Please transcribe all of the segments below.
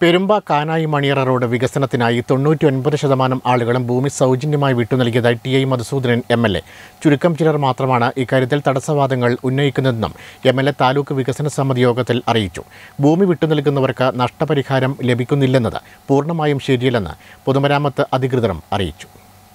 പെരുമ്പ കാനായി മണിയറ റോഡ് വികസനത്തിനായി തൊണ്ണൂറ്റി ഒൻപത് ശതമാനം ആളുകളും ഭൂമി സൗജന്യമായി വിട്ടു നൽകിയതായി T I Madhusoodanan M L A ചുരുക്കം ചിലർ മാത്രമാണ് ഇക്കാര്യത്തിൽ തടസ്സവാദങ്ങൾ ഉന്നയിക്കുന്നതെന്നും എം എൽ എ താലൂക്ക് വികസന സമിതി യോഗത്തിൽ അറിയിച്ചു ഭൂമി വിട്ടു നൽകുന്നവർക്ക് നഷ്ടപരിഹാരം ലഭിക്കുന്നില്ലെന്നത് പൂർണ്ണമായും ശരിയല്ലെന്ന് പൊതുമരാമത്ത് അധികൃതരും അറിയിച്ചു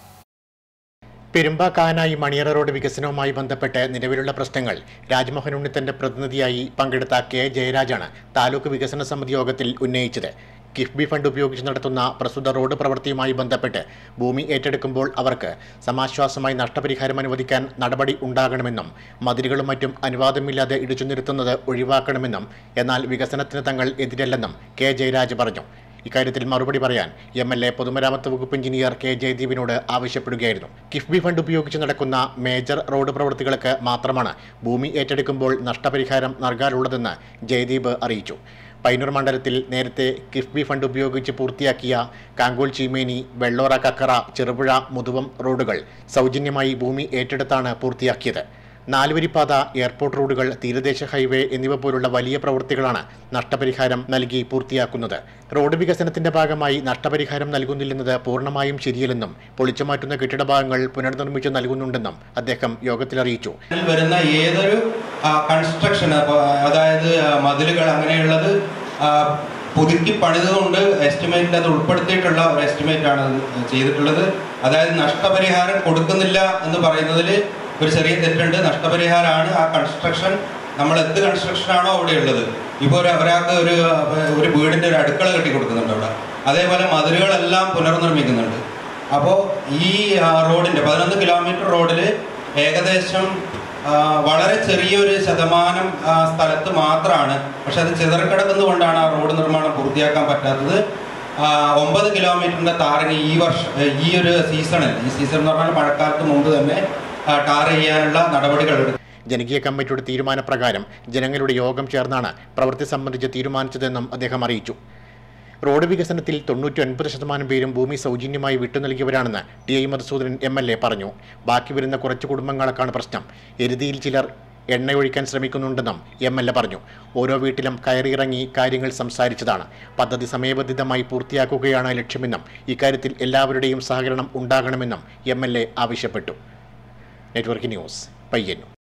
പെരുമ്പ കാനായി മണിയറ റോഡ് വികസനവുമായി ബന്ധപ്പെട്ട് നിലവിലുള്ള പ്രശ്നങ്ങൾ രാജ്മോഹൻ ഉണ്ണിത്തന്റെ പ്രതിനിധിയായി പങ്കെടുത്ത കെ ജയരാജാണ് താലൂക്ക് വികസന സമിതി യോഗത്തിൽ ഉന്നയിച്ചത് കിഫ്ബി ഫണ്ട് ഉപയോഗിച്ച് നടത്തുന്ന പ്രസ്തുത റോഡ് പ്രവൃത്തിയുമായി ബന്ധപ്പെട്ട് ഭൂമി ഏറ്റെടുക്കുമ്പോൾ അവർക്ക് സമാശ്വാസമായി നഷ്ടപരിഹാരം അനുവദിക്കാൻ നടപടി ഉണ്ടാകണമെന്നും മതിലുകളും മറ്റും അനുവാദമില്ലാതെ ഇടിച്ചു നിறுത്തുന്നത് ഒഴിവാക്കണമെന്നും എന്നാൽ വികസനത്തിന് തങ്ങൾ എതിരല്ലെന്നും കെ ജയരാജ് പറഞ്ഞു ഇക്കാര്യത്തിൽ മറുപടി പറയാൻ എം എൽ എ പൊതുമരാമത്ത് വകുപ്പ് എഞ്ചിനീയർ കെ ജയദീപിനോട് ആവശ്യപ്പെടുകയായിരുന്നു കിഫ്ബി ഫണ്ട് ഉപയോഗിച്ച് നടക്കുന്ന മേജർ റോഡ് പ്രവൃത്തികൾക്ക് മാത്രമാണ് ഭൂമി ഏറ്റെടുക്കുമ്പോൾ നഷ്ടപരിഹാരം നൽകാറുള്ളതെന്ന് ജയദീപ് അറിയിച്ചു പൈനൂർ മണ്ഡലത്തിൽ നേരത്തെ കിഫ്ബി ഫണ്ട് ഉപയോഗിച്ച് പൂർത്തിയാക്കിയ കാങ്കോൾ ചീമേനി വെള്ളോറ കക്കറ ചെറുപുഴ മുതുവം റോഡുകൾ സൗജന്യമായി ഭൂമി ഏറ്റെടുത്താണ് പൂർത്തിയാക്കിയത് നാലുവരിപ്പാത എയർപോർട്ട് റോഡുകൾ തീരദേശ ഹൈവേ എന്നിവ പോലുള്ള വലിയ പ്രവൃത്തികളാണ് നഷ്ടപരിഹാരം നൽകി പൂർത്തിയാക്കുന്നത് റോഡ് വികസനത്തിന്റെ ഭാഗമായി നഷ്ടപരിഹാരം നൽകുന്നില്ലെന്നത് പൂർണ്ണമായും ശരിയല്ലെന്നും പൊളിച്ചുമാറ്റുന്ന കെട്ടിട ഭാഗങ്ങൾ പുനർനിർമ്മിച്ച് നൽകുന്നുണ്ടെന്നും അദ്ദേഹം യോഗത്തിൽ അറിയിച്ചു ഇതിൽ വരുന്ന ഏതൊരു കൺസ്ട്രക്ഷൻ അതായത് ആ, മതിലുകൾ അങ്ങനെയുള്ളത് ആ, പുതുക്കി പണിതുകൊണ്ട് എസ്റ്റിമേറ്റിൽ അത് ഉൾപ്പെടുത്തിയിട്ടുള്ള ഒരു എസ്റ്റിമേറ്റ് ആണ് ഇത് ചെയ്തിട്ടുള്ളത് അതായത് നഷ്ടപരിഹാരം കൊടുക്കുന്നില്ല എന്ന് പറയുന്നതിൽ ഒരു ചെറിയ തെറ്റുണ്ട് നഷ്ടപരിഹാരമാണ് ആ കൺസ്ട്രക്ഷൻ നമ്മൾ എന്ത് കൺസ്ട്രക്ഷൻ ആണോ അവിടെ ഉള്ളത് ഇപ്പോൾ ഒരു ഒരാൾക്ക് ഒരു ഒരു വീടിന്റെ ഒരു അടുക്കള കെട്ടി കൊടുക്കുന്നുണ്ട് അവിടെ അതേപോലെ മതിലുകളെല്ലാം പുനർനിർമ്മിക്കുന്നുണ്ട് അപ്പോൾ ഈ ആ, റോഡിന്റെ പതിനൊന്ന് കിലോമീറ്റർ റോഡിൽ ഏകദേശം ആ, വളരെ ചെറിയൊരു ശതമാനം ആ, സ്ഥലത്ത് മാത്രമാണ് പക്ഷെ അത് ചിതറിക്കിടക്കുന്നതുകൊണ്ടാണ് ആ റോഡ് നിർമ്മാണം പൂർത്തിയാക്കാൻ പറ്റാത്തത് ആ, ഒമ്പത് കിലോമീറ്ററിന്റെ ടാറിങ് ഈ വർഷം ഈ ഒരു സീസണിൽ ഈ സീസൺ എന്ന് പറഞ്ഞാൽ മഴക്കാലത്ത് മുമ്പ് തന്നെ ആ, ടാർ ചെയ്യാനുള്ള നടപടികൾ എടുക്കും ജനകീയ കമ്മിറ്റിയുടെ തീരുമാനപ്രകാരം ജനങ്ങളുടെ യോഗം ചേർന്നാണ് പ്രവൃത്തി സംബന്ധിച്ച് തീരുമാനിച്ചതെന്നും അദ്ദേഹം അറിയിച്ചു റോഡ് വികസനത്തിൽ തൊണ്ണൂറ്റി ഒൻപത് ശതമാനം പേരും ഭൂമി സൗജന്യമായി വിട്ടു നൽകിയവരാണെന്ന് T I Madhusoodanan M L A പറഞ്ഞു ബാക്കി വരുന്ന കുറച്ച് കുടുംബങ്ങൾക്കാണ് പ്രശ്നം എരുതിയിൽ ചിലർ എണ്ണയൊഴിക്കാൻ ശ്രമിക്കുന്നുണ്ടെന്നും എം എൽ എ പറഞ്ഞു ഓരോ വീട്ടിലും കയറിയിറങ്ങി കാര്യങ്ങൾ സംസാരിച്ചതാണ് പദ്ധതി സമയബന്ധിതമായി പൂർത്തിയാക്കുകയാണ് ലക്ഷ്യമെന്നും ഇക്കാര്യത്തിൽ എല്ലാവരുടെയും സഹകരണം ഉണ്ടാകണമെന്നും എം എൽ എ ആവശ്യപ്പെട്ടു നെറ്റ്വർക്ക് ന്യൂസ് പയ്യന്നൂർ